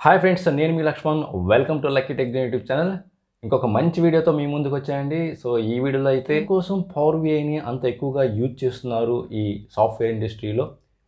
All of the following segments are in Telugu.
హాయ్ ఫ్రెండ్స్ నేను మీ Laxman welcome to lucky tech YouTube channel ఇంకొక మంచి వీడియోతో మీ ముందుకు వచ్చాయండి సో ఈ వీడియోలో అయితే కోసం పవర్ బిఐని అంత ఎక్కువగా యూజ్ చేస్తున్నారు ఈ సాఫ్ట్వేర్ ఇండస్ట్రీలో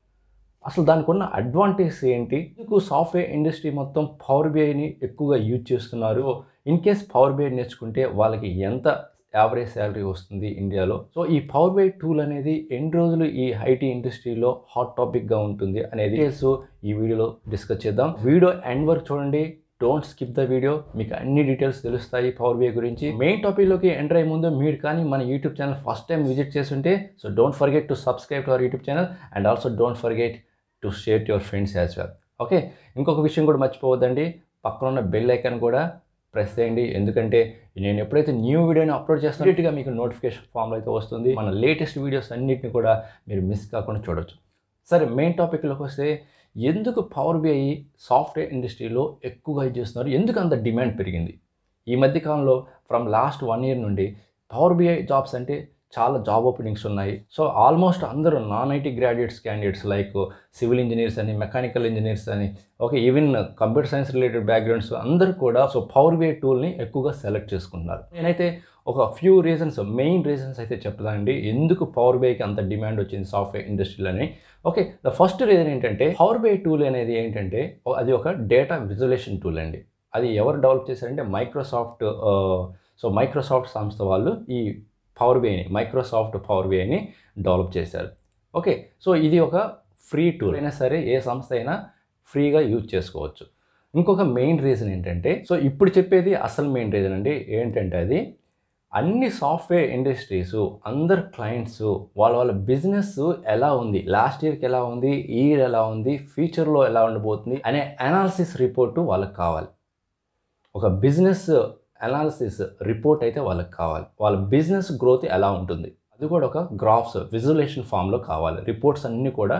అసలు దానికి ఉన్న అడ్వాంటేజ్ ఏంటి ఎందుకు సాఫ్ట్వేర్ ఇండస్ట్రీ మొత్తం పవర్ బిఐని ఎక్కువగా యూజ్ చేస్తున్నారు ఇన్ కేస్ పవర్ బిఐ నేర్చుకుంటే వాళ్ళకి ఎంత యావరేజ్ శాలరీ వస్తుంది ఇండియాలో సో ఈ పవర్ బిఐ టూల్ అనేది ఎన్ని రోజులు ఈ ఐటీ ఇండస్ట్రీలో హాట్ టాపిక్గా ఉంటుంది అనేది డీటెయిల్స్ ఈ వీడియోలో డిస్కస్ చేద్దాం వీడియో ఎండ్ వరకు చూడండి డోంట్ స్కిప్ ద వీడియో మీకు అన్ని డీటెయిల్స్ తెలుస్తాయి పవర్ బిఐ గురించి మెయిన్ టాపిక్లోకి ఎంటర్ అయ్యే ముందు మీరు కానీ మన YouTube channel first time visit చేస్తుంటే so don't forget to subscribe to our YouTube channel and also don't forget to share to your friends as well okay ఇంకొక విషయం కూడా మర్చిపోవద్దండి పక్కన ఉన్న బెల్ ఐకాన్ కూడా ప్రెస్ చేయండి ఎందుకంటే నేను ఎప్పుడైతే న్యూ వీడియోని అప్లోడ్ చేస్తాను ఇమీడియట్గా మీకు నోటిఫికేషన్ ఫామ్లో అయితే వస్తుంది మన లేటెస్ట్ వీడియోస్ అన్నిటిని కూడా మీరు మిస్ కాకుండా చూడొచ్చు సరే మెయిన్ టాపిక్లోకి వస్తే ఎందుకు పవర్ బిఐ సాఫ్ట్వేర్ ఇండస్ట్రీలో ఎక్కువగా యూజ్ చేస్తున్నారు ఎందుకు అంత డిమాండ్ పెరిగింది ఈ మధ్య కాలంలో ఫ్రమ్ లాస్ట్ వన్ ఇయర్ నుండి పవర్ బిఐ జాబ్స్ అంటే చాలా జాబ్ ఓపెనింగ్స్ ఉన్నాయి సో ఆల్మోస్ట్ అందరూ non IT graduates candidates like civil engineers అని మెకానికల్ ఇంజనీర్స్ అని okay even computer science related backgrounds అందరూ కూడా సో పవర్ బిఐ టూల్ని ఎక్కువగా సెలెక్ట్ చేసుకుంటున్నారు నేనైతే ఒక ఫ్యూ రీజన్స్ మెయిన్ రీజన్స్ అయితే చెప్తానండి ఎందుకు పవర్ బిఐకి అంత డిమాండ్ వచ్చింది సాఫ్ట్వేర్ ఇండస్ట్రీలోని ఓకే ద ఫస్ట్ రీజన్ ఏంటంటే పవర్ బిఐ టూల్ అనేది ఏంటంటే అది ఒక డేటా విజువలేషన్ టూల్ అండి అది ఎవరు డెవలప్ చేశారంటే మైక్రోసాఫ్ట్ సో మైక్రోసాఫ్ట్ సంస్థ వాళ్ళు ఈ పవర్ బిఐని మైక్రోసాఫ్ట్ పవర్ బిఐని డెవలప్ చేశారు ఓకే సో ఇది ఒక ఫ్రీ టూల్ అయినా సరే ఏ సంస్థ అయినా ఫ్రీగా యూజ్ చేసుకోవచ్చు ఇంకొక మెయిన్ రీజన్ ఏంటంటే సో ఇప్పుడు చెప్పేది అసలు మెయిన్ రీజన్ అండి ఏంటంటే అది అన్ని సాఫ్ట్వేర్ ఇండస్ట్రీస్ అందరు క్లయింట్స్ వాళ్ళ వాళ్ళ బిజినెస్ ఎలా ఉంది లాస్ట్ ఇయర్కి ఎలా ఉంది ఈ ఇయర్ ఎలా ఉంది ఫ్యూచర్లో ఎలా ఉండబోతుంది అనే అనాలిసిస్ రిపోర్టు వాళ్ళకి కావాలి ఒక బిజినెస్ అనాలిసిస్ రిపోర్ట్ అయితే వాళ్ళకి కావాలి వాళ్ళ బిజినెస్ గ్రోత్ ఎలా ఉంటుంది అది కూడా ఒక గ్రాఫ్స్ విజువలేషన్ ఫామ్లో కావాలి రిపోర్ట్స్ అన్నీ కూడా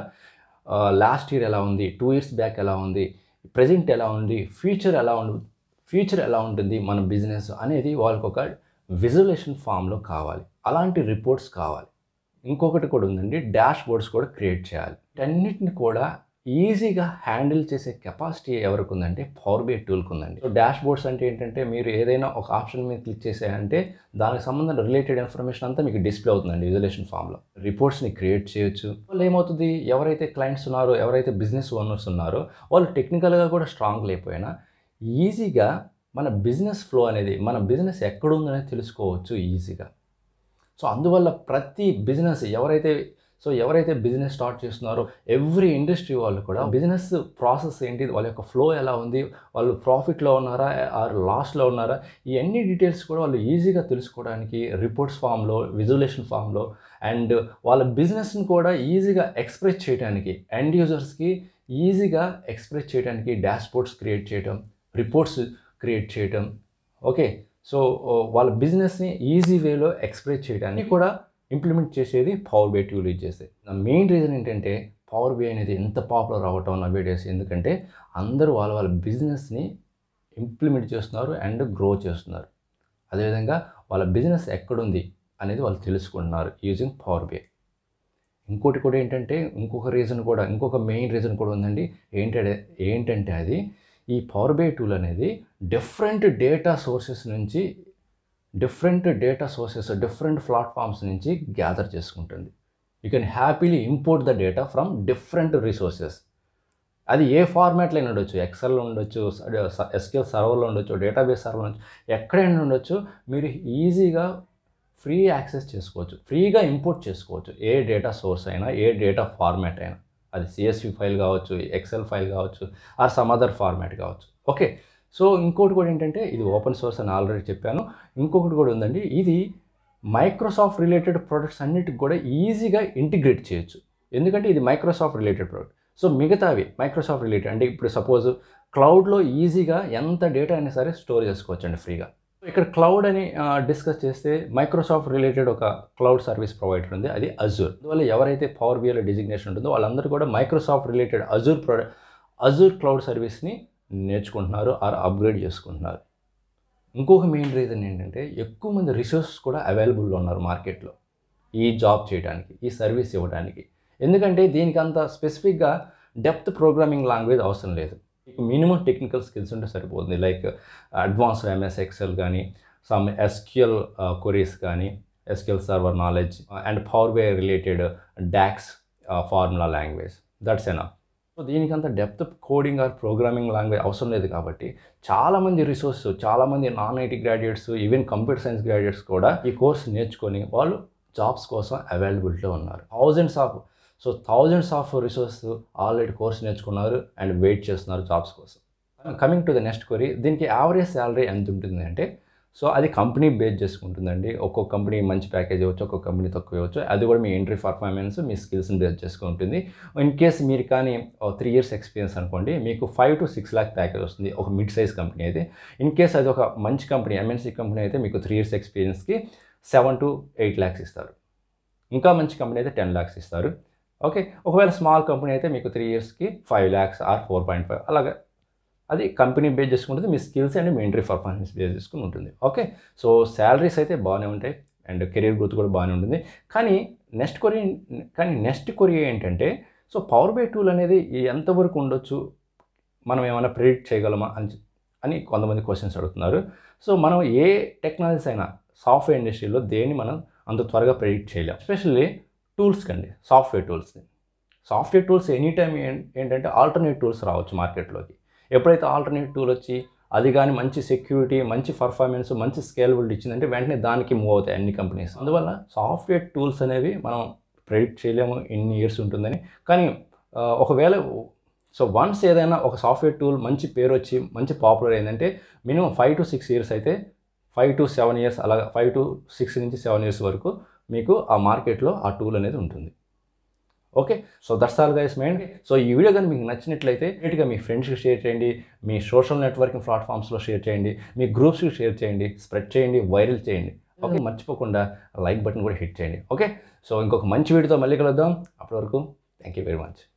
లాస్ట్ ఇయర్ ఎలా ఉంది టూ ఇయర్స్ బ్యాక్ ఎలా ఉంది ప్రజెంట్ ఎలా ఉంది ఫ్యూచర్ ఎలా ఉండు ఫ్యూచర్ ఎలా ఉంటుంది మన బిజినెస్ అనేది వాళ్ళకి ఒక విజువలేషన్ ఫామ్లో కావాలి అలాంటి రిపోర్ట్స్ కావాలి ఇంకొకటి కూడా ఉందండి డాష్ బోర్డ్స్ కూడా క్రియేట్ చేయాలి అన్నిటిని కూడా ఈజీగా హ్యాండిల్ చేసే కెపాసిటీ ఎవరికి ఉందంటే పవర్ బిఐ టూల్కి ఉందండి సో డాష్ బోర్డ్స్ అంటే ఏంటంటే మీరు ఏదైనా ఒక ఆప్షన్ మీద క్లిక్ చేసాయంటే దానికి సంబంధం రిలేటెడ్ ఇన్ఫర్మేషన్ అంతా మీకు డిస్ప్లే అవుతుందండి విజువలేషన్ ఫామ్లో రిపోర్ట్స్ని క్రియేట్ చేయొచ్చు వాళ్ళు ఏమవుతుంది ఎవరైతే క్లయింట్స్ ఉన్నారో ఎవరైతే బిజినెస్ ఓనర్స్ ఉన్నారో వాళ్ళు టెక్నికల్గా కూడా స్ట్రాంగ్ లేకపోయినా ఈజీగా మన బిజినెస్ ఫ్లో అనేది మన బిజినెస్ ఎక్కడుందనేది తెలుసుకోవచ్చు ఈజీగా సో అందువల్ల ప్రతి బిజినెస్ ఎవరైతే సో ఎవరైతే బిజినెస్ స్టార్ట్ చేస్తున్నారో ఎవ్రీ ఇండస్ట్రీ వాళ్ళు కూడా బిజినెస్ ప్రాసెస్ ఏంటి వాళ్ళ యొక్క ఫ్లో ఎలా ఉంది వాళ్ళు ప్రాఫిట్లో ఉన్నారా ఆర్ లాస్లో ఉన్నారా ఈ అన్ని డీటెయిల్స్ కూడా వాళ్ళు ఈజీగా తెలుసుకోవడానికి రిపోర్ట్స్ ఫామ్లో విజువలేషన్ ఫామ్లో అండ్ వాళ్ళ బిజినెస్ని కూడా ఈజీగా ఎక్స్ప్రెస్ చేయడానికి ఎండ్ యూజర్స్కి ఈజీగా ఎక్స్ప్రెస్ చేయడానికి డాష్ బోర్డ్స్ క్రియేట్ చేయడం రిపోర్ట్స్ క్రియేట్ చేయటం ఓకే సో వాళ్ళ బిజినెస్ని ఈజీ వేలో ఎక్స్ప్రెస్ చేయడానికి కూడా ఇంప్లిమెంట్ చేసేది పవర్ బిఐ టూల్ యూజ్ చేస్తే నా మెయిన్ రీజన్ ఏంటంటే పవర్ బిఐ అనేది ఎంత పాపులర్ అవ్వటం నవ్వే డేస్ ఎందుకంటే అందరూ వాళ్ళ వాళ్ళ బిజినెస్ని ఇంప్లిమెంట్ చేస్తున్నారు అండ్ గ్రో చేస్తున్నారు అదేవిధంగా వాళ్ళ బిజినెస్ ఎక్కడుంది అనేది వాళ్ళు తెలుసుకుంటున్నారు యూజింగ్ పవర్ బిఐ ఇంకోటి కూడా ఏంటంటే ఇంకొక రీజన్ కూడా ఇంకొక మెయిన్ రీజన్ కూడా ఉందండి ఏంటంటే ఏంటంటే అది ఈ పవర్ బిఐ టూల్ అనేది డిఫరెంట్ డేటా సోర్సెస్ నుంచి different data sources different platforms నుంచి గ్యాదర్ చేసుకుంటుంది you can happily import the data from different resources అది ఏ ఫార్మాట్లో అయినా ఉండొచ్చు ఎక్సెల్లో ఉండొచ్చు ఎస్క్యూఎల్ సర్వర్లో ఉండొచ్చు డేటాబేస్ సర్వర్లో ఉండొచ్చు ఎక్కడైనా ఉండొచ్చు మీరు ఈజీగా ఫ్రీ యాక్సెస్ చేసుకోవచ్చు ఫ్రీగా ఇంపోర్ట్ చేసుకోవచ్చు ఏ డేటా సోర్స్ అయినా ఏ డేటా ఫార్మాట్ అయినా అది సిఎస్వి ఫైల్ కావచ్చు ఎక్సెల్ ఫైల్ కావచ్చు ఆర్ సమ్ అదర్ ఫార్మాట్ కావచ్చు ఓకే సో ఇంకోటి కూడా ఏంటంటే ఇది ఓపెన్ సోర్స్ అని ఆల్రెడీ చెప్పాను ఇంకొకటి కూడా ఉందండి ఇది మైక్రోసాఫ్ట్ రిలేటెడ్ ప్రొడక్ట్స్ అన్నిటికి కూడా ఈజీగా ఇంటిగ్రేట్ చేయొచ్చు ఎందుకంటే ఇది మైక్రోసాఫ్ట్ రిలేటెడ్ ప్రోడక్ట్ సో మిగతావి మైక్రోసాఫ్ట్ రిలేటెడ్ అంటే ఇప్పుడు సపోజ్ క్లౌడ్లో ఈజీగా ఎంత డేటా అయినా సరే స్టోర్ చేసుకోవచ్చు అండి ఫ్రీగా ఇక్కడ క్లౌడ్ అని డిస్కస్ చేస్తే మైక్రోసాఫ్ట్ రిలేటెడ్ ఒక క్లౌడ్ సర్వీస్ ప్రొవైడర్ ఉంది అది అజూర్ అందువల్ల ఎవరైతే పవర్ బిఐలో డిజిగ్నేషన్ ఉంటుందో వాళ్ళందరూ కూడా Microsoft related Azure product Azure cloud సర్వీస్ని నేర్చుకుంటున్నారు ఆర్ అప్గ్రేడ్ చేసుకుంటున్నారు ఇంకొక మెయిన్ రీజన్ ఏంటంటే ఎక్కువ మంది రిసోర్సెస్ కూడా అవైలబుల్లో ఉన్నారు మార్కెట్లో ఈ జాబ్ చేయడానికి ఈ సర్వీస్ ఇవ్వడానికి ఎందుకంటే దీనికి అంత స్పెసిఫిక్గా డెప్త్ ప్రోగ్రామింగ్ లాంగ్వేజ్ అవసరం లేదు మీకు మినిమం టెక్నికల్ స్కిల్స్ ఉంటే సరిపోతుంది లైక్ అడ్వాన్స్డ్ ఎంఎస్ ఎక్సెల్ కానీ సమ్ ఎస్క్యూఎల్ కొరీస్ కానీ SQL server knowledge and power BI related DAX formula language that's enough so దీనికంత depth coding or programming language అవసరం లేదు కాబట్టి చాలామంది రిసోర్స్ చాలామంది non IT graduates even computer science graduates కూడా ఈ కోర్స్ నేర్చుకొని వాళ్ళు జాబ్స్ కోసం అవైలబిలిటీలో ఉన్నారు thousands of so thousands of resource already course నేర్చుకున్నారు అండ్ వెయిట్ చేస్తున్నారు జాబ్స్ కోసం coming to the next query దీనికి యావరేజ్ శాలరీ ఎంత ఉంటుంది అంటే సో అది కంపెనీ బేస్ చేసుకుంటుందండి ఒక్కొక్క కంపెనీ మంచి ప్యాకేజ్ ఇవ్వచ్చు ఒక్కొక్క కంపెనీ తక్కువ ఇవ్వచ్చు అది కూడా మీ ఎంట్రీ పర్ఫార్మెన్స్ మీ స్కిల్స్ని బేస్ చేసుకుంటుంది ఇన్ కేస్ మీరు కానీ త్రీ ఇయర్స్ ఎక్స్పీరియన్స్ అనుకోండి మీకు five to six lakh package వస్తుంది ఒక మిడ్ సైజ్ కంపెనీ అయితే ఇన్ కేస్ అది ఒక మంచి కంపెనీ ఎంఎన్సీ కంపెనీ అయితే మీకు త్రీ ఇయర్స్ ఎక్స్పీరియన్స్కి సెవెన్ టు ఎయిట్ ల్యాక్స్ ఇస్తారు ఇంకా మంచి కంపెనీ అయితే టెన్ ల్యాక్స్ ఇస్తారు ఓకే ఒకవేళ స్మాల్ కంపెనీ అయితే మీకు త్రీ ఇయర్స్కి five lakhs or four point five అలాగే అది కంపెనీ బేస్ చేసుకుంటుంది మీ స్కిల్స్ అండ్ మీ ఎంట్రీ పర్ఫార్మెన్స్ బేస్ చేసుకుని ఉంటుంది ఓకే సో శాలరీస్ అయితే బాగానే ఉంటాయి అండ్ కెరీర్ గ్రోత్ కూడా బాగానే ఉంటుంది కానీ నెక్స్ట్ కొరి కానీ నెక్స్ట్ కొరి ఏంటంటే సో పవర్ బై టూల్ అనేది ఎంతవరకు ఉండొచ్చు మనం ఏమైనా ప్రిడిక్ట్ చేయగలమా అని అని కొంతమంది క్వశ్చన్స్ అడుగుతున్నారు సో మనం ఏ టెక్నాలజీస్ అయినా సాఫ్ట్వేర్ ఇండస్ట్రీలో దేన్ని మనం అంత త్వరగా ప్రిడిక్ట్ చేయలేం ఎస్పెషల్లీ టూల్స్ కండి సాఫ్ట్వేర్ టూల్స్ని సాఫ్ట్వేర్ టూల్స్ ఎనీ టైం ఏంటంటే ఆల్టర్నేట్ టూల్స్ రావచ్చు మార్కెట్లోకి ఎప్పుడైతే ఆల్టర్నేట్ టూల్ వచ్చి అది కానీ మంచి సెక్యూరిటీ మంచి పర్ఫార్మెన్స్ మంచి స్కేలబిలిటీ ఇచ్చిందంటే వెంటనే దానికి మూవ్ అవుతాయి అన్ని కంపెనీస్ అందువల్ల సాఫ్ట్వేర్ టూల్స్ అనేవి మనం ప్రెడిక్ట్ చేయలేము ఎన్ని ఇయర్స్ ఉంటుందని కానీ ఆ, ఒకవేళ సో వన్స్ ఏదైనా ఒక సాఫ్ట్వేర్ టూల్ మంచి పేరు వచ్చి మంచి పాపులర్ అయిందంటే minimum five to six years అయితే ఫైవ్ టు సెవెన్ ఇయర్స్ అలా ఫైవ్ టు సిక్స్ నుంచి సెవెన్ ఇయర్స్ వరకు మీకు ఆ మార్కెట్లో ఆ టూల్ అనేది ఉంటుంది okay so that's all guys mind so ఈ వీడియో కానీ మీకు నచ్చినట్లయితే నీట్గా మీ ఫ్రెండ్స్కి షేర్ చేయండి మీ సోషల్ నెట్వర్కింగ్ ప్లాట్ఫామ్స్లో షేర్ చేయండి మీ గ్రూప్స్కి షేర్ చేయండి స్ప్రెడ్ చేయండి వైరల్ చేయండి ఓకే మర్చిపోకుండా లైక్ బటన్ కూడా హిట్ చేయండి ఓకే సో ఇంకొక మంచి వీడియోతో మళ్ళీ కలుద్దాం అప్పటి వరకు థ్యాంక్ యూ వెరీ మచ్